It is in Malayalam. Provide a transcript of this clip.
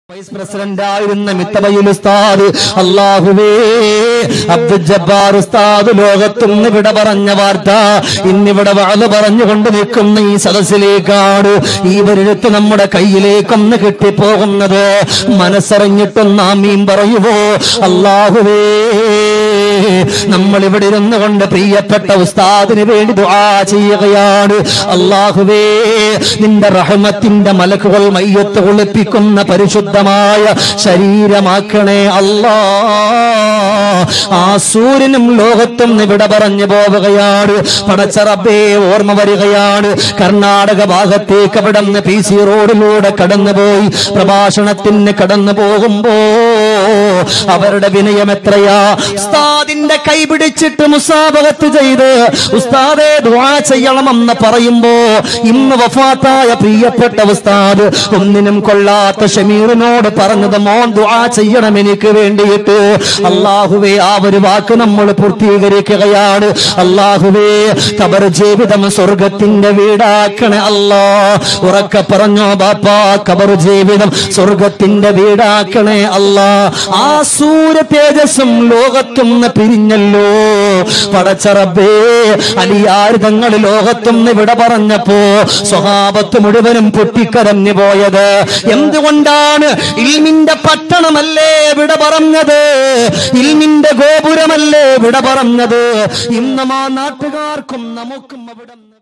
വൈസ് പ്രസിഡന്റ് ആയിരുന്ന മിത്തബയിൽ ഉസ്താദ് അള്ളാഹുവേ അബ്ദുൽ ജബ്ബാർ ഉസ്താദ് ലോകത്തുനിന്ന് വിട പറഞ്ഞ വാർത്ത ഇന്നിവിടെ വാഴ പറഞ്ഞുകൊണ്ട് നിൽക്കുന്ന ഈ സദസ്സിലേക്കാണ് ഈ വരെടുത്ത് നമ്മുടെ കയ്യിലേക്കൊന്ന് കിട്ടിപ്പോകുന്നത് മനസ്സറിഞ്ഞിട്ടൊന്ന് ആമീൻ പറയുവോ അള്ളാഹുവേ നമ്മൾ ഇവിടെ ഇരുന്നു കൊണ്ട് പ്രിയപ്പെട്ട ഉസ്താദിന് വേണ്ടി ദുആ ചെയ്യുകയാണ് അള്ളാഹുവേ നിന്റെ റഹ്മത്തിന്റെ മലക്കുകൾ മയ്യത്ത് കുളിപ്പിക്കുന്ന പരിശുദ്ധമായ ശരീരമാക്കണേ അല്ലാ ആ സൂര്യനും ലോകത്തും ഇവിടെ പറഞ്ഞു പോവുകയാണ് പടച്ചറബേ ഓർമ്മ വരികയാണ് കർണാടക ഭാഗത്തേക്ക് അവിടെ നിന്ന് പി സി റോഡിലൂടെ കടന്നുപോയി പ്രഭാഷണത്തിന് കടന്നു പോകുമ്പോ അവരുടെ വിനയം എത്രയാ ഉസ്താദിന്റെ കൈ പിടിച്ചിട്ട് മുസാബകത്ത് ചെയ്ത് ഉസ്താദെ ദുആ ചെയ്യണമെന്ന് പറയുമ്പോ ഇന്ന് വഫാത്തായ പ്രിയപ്പെട്ട ഉസ്താദ് ഒന്നിനും കൊള്ളാത്ത ഷമീറിനോട് പറഞ്ഞത് മോൻ ദുആ ചെയ്യണം എനിക്ക് വേണ്ടിയിട്ട് അള്ളാഹുവേ ആ ഒരു വാക്ക് നമ്മൾ പൂർത്തീകരിക്കുകയാണ് അള്ളാഹുവേ കബർ ജീവിതം സ്വർഗത്തിന്റെ വീടാക്കണേ അല്ലാ ഉറക്കെ പറഞ്ഞോ ബാപ്പാ കബർ ജീവിതം സ്വർഗത്തിന്റെ വീടാക്കണേ അല്ലാ ആ സൂര്യ തേജസ്സും ലോകത്തുനിന്ന് പിരിഞ്ഞല്ലോ പടച്ചറബേ അലിയാർ തങ്ങൾ ലോകത്തുനിന്ന് വിട പറഞ്ഞപ്പോ സ്വഭാവത്ത് മുഴുവനും പൊട്ടിക്കരഞ്ഞു പോയത് എന്തുകൊണ്ടാണ് ഇൽമിന്റെ പട്ടണമല്ലേ വിട പറഞ്ഞത് ഇൽമിന്റെ ഗോപുരമല്ലേ വിട പറഞ്ഞത് ഇന്നും ആ നാട്ടുകാർക്കും നമുക്കും അവിടെ